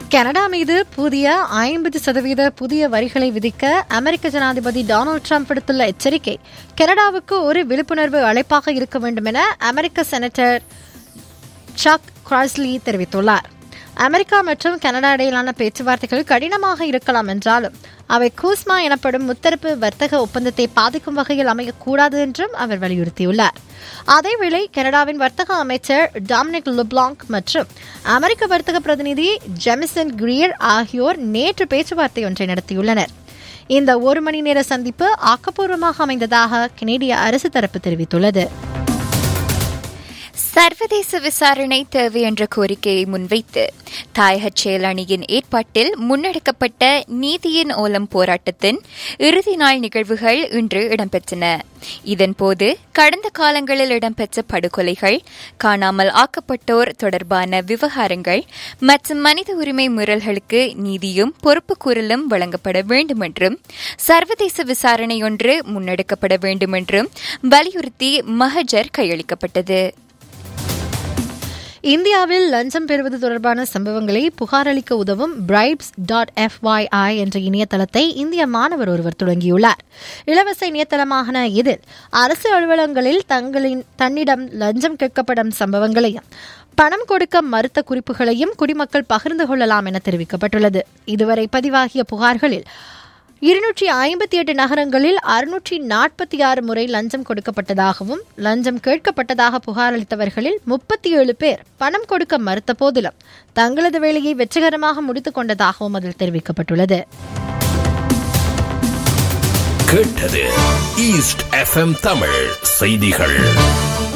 Canada மீது புதிய ஐம்பது சதவீத புதிய வரிகளை விதிக்க அமெரிக்க ஜனாதிபதி டொனால்டு ட்ரம்ப் விடுத்துள்ள எச்சரிக்கை கனடாவுக்கு ஒரு விழிப்புணர்வு அழைப்பாக இருக்க வேண்டும் என அமெரிக்க செனட்டர் சக் கிராஸ்லி தெரிவித்துள்ளார் அமெரிக்கா மற்றும் கனடா இடையிலான பேச்சுவார்த்தைகள் கடினமாக இருக்கலாம் என்றாலும் அவை கூஸ்மா எனப்படும் முத்தரப்பு வர்த்தக ஒப்பந்தத்தை பாதிக்கும் வகையில் அமையக்கூடாது என்றும் அவர் வலியுறுத்தியுள்ளார் அதேவேளை கனடாவின் வர்த்தக அமைச்சர் டாமினிக் லுப்லாங்க் மற்றும் அமெரிக்க வர்த்தக பிரதிநிதி ஜெமிசன் கிரியர் ஆகியோர் நேற்று பேச்சுவார்த்தை ஒன்றை நடத்தியுள்ளனர் இந்த ஒரு மணி நேர சந்திப்பு ஆக்கப்பூர்வமாக அமைந்ததாக கனேடிய அரசு தரப்பு தெரிவித்துள்ளது சர்வதேச விசாரணை தேவை என்ற கோரிக்கையை முன்வைத்து தாயகச் செயல் அணியின் ஏற்பாட்டில் முன்னெடுக்கப்பட்ட நீதியின் ஓலம் போராட்டத்தின் இறுதி நாள் நிகழ்வுகள் இன்று இடம்பெற்றன இதன்போது கடந்த காலங்களில் இடம்பெற்ற படுகொலைகள் காணாமல் ஆக்கப்பட்டோர் தொடர்பான விவகாரங்கள் மற்றும் மனித உரிமை மீறல்களுக்கு நீதியும் பொறுப்பு கூறலும் வழங்கப்பட வேண்டும் என்றும் சர்வதேச விசாரணை ஒன்று முன்னெடுக்கப்பட வேண்டும் என்றும் வலியுறுத்தி மகஜர் கையளிக்கப்பட்டது இந்தியாவில் லஞ்சம் பெறுவது தொடர்பான சம்பவங்களை புகாரளிக்க உதவும் பிரைப்ஸ் டாட் எஃப்ஒய்ஐ என்ற இணையதளத்தை இந்திய மாணவர் ஒருவர் தொடங்கியுள்ளார் இலவச இணையதளமான இதில் அரசு அலுவலகங்களில் தங்களின் தன்னிடம் லஞ்சம் கேட்கப்படும் சம்பவங்களையும் பணம் கொடுக்க மறுத்த குறிப்புகளையும் குடிமக்கள் பகிர்ந்து கொள்ளலாம் என தெரிவிக்கப்பட்டுள்ளது இதுவரை பதிவாகிய புகார்களில் இருநூற்றி ஐம்பத்தி எட்டு நகரங்களில் அறுநூற்றி நாற்பத்தி ஆறு முறை லஞ்சம் கொடுக்கப்பட்டதாகவும் லஞ்சம் கேட்கப்பட்டதாக புகார் அளித்தவர்களில் முப்பத்தி ஏழு பேர் பணம் கொடுக்க மறுத்த போதிலும் தங்களது வேலையை வெற்றிகரமாக முடித்துக் கொண்டதாகவும் அதில் தெரிவிக்கப்பட்டுள்ளது கேட்டது ஈஸ்ட் எஃப்எம் தமிழ் செய்திகள்